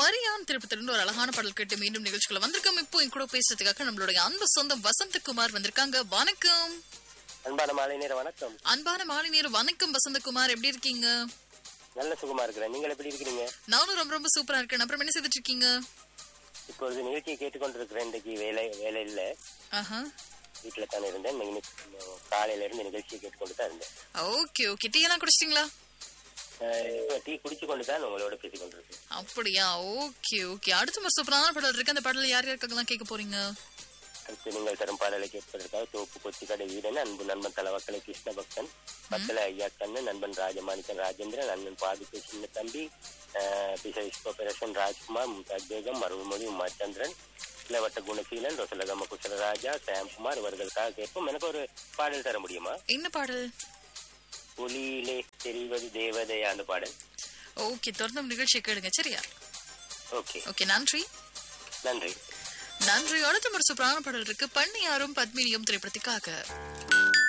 மரியான் திரைப்படத்திலிருந்து ஒரு அழகான பாடல் கேட்டு மீண்டும் நிகழ்ச்சிக்குள்ள வந்திருக்கோம் இப்போ என் கூட பேசுறதுக்காக நம்மளுடைய அன்பு சொந்தம் வசந்தகுமார் வந்திருக்காங்க வணக்கம் அன்பான மாலை நேர வணக்கம் அன்பான மாலை நேரம் வணக்கம் வசந்தகுமார் எப்படி இருக்கீங்க நல்ல சுகமா இருக்கிறேன் நீங்கள் எப்படி இருக்கிறீங்க நானும் ரொம்ப ரொம்ப சூப்பரா இருக்கேன் அப்புறம் என்ன செய்துட்டு இருக்கீங்க இப்பொழுது நிகழ்ச்சியை கேட்டுக்கொண்டிருக்கிறேன் இன்றைக்கு வேலை வேலை இல்ல ஆஹா வீட்டுல தானே இருந்தேன் இன்னைக்கு காலையில இருந்து நிகழ்ச்சியை கேட்டுக்கொண்டு தான் இருந்தேன் ஓகே ஓகே டீ எல்லாம் குடிச்சிட்டீங்களா அஹ் இப்ப டீ குடிச்சு கொண்டு தான் உங்களோட பேசிக் கொண்டிருக்கேன் அப்படியா ஓகே ஓகே அடுத்த ஒரு சூப்பரான பாடல் இருக்கு அந்த பாடல யார் யாருக்கெல்லாம் கேட்க போறீங்க அடுத்து நீங்கள் தரும் பாடலை கேட்பதற்காக தோப்பு கொச்சிக்கடை வீரன் அன்பு நண்பன் தலவக்கலை கிருஷ்ண பக்தன் பக்கல ஐயா கண்ணன் நண்பன் ராஜமாணிக்கன் ராஜேந்திரன் அண்ணன் பாதுகை சின்ன தம்பி பிச விஸ்வபரசன் ராஜ்குமார் மும்தாஜ் பேகம் மருள்மொழி உமாச்சந்திரன் இளவட்ட குணசீலன் ரொசலகம குசலராஜா சாம்குமார் இவர்களுக்காக கேட்போம் எனக்கு ஒரு பாடல் தர முடியுமா என்ன பாடல் ஒளியிலே தெரிவது தேவதை அந்த பாடல் ஓகே தொடர்ந்து நிகழ்ச்சியை கேளுங்க சரியா ஓகே ஓகே நன்றி நன்றி நன்றி அடுத்த ஒரு சூப்பரான பாடல் இருக்கு பண்ணையாரும் பத்மினியும் திரைப்படத்துக்காக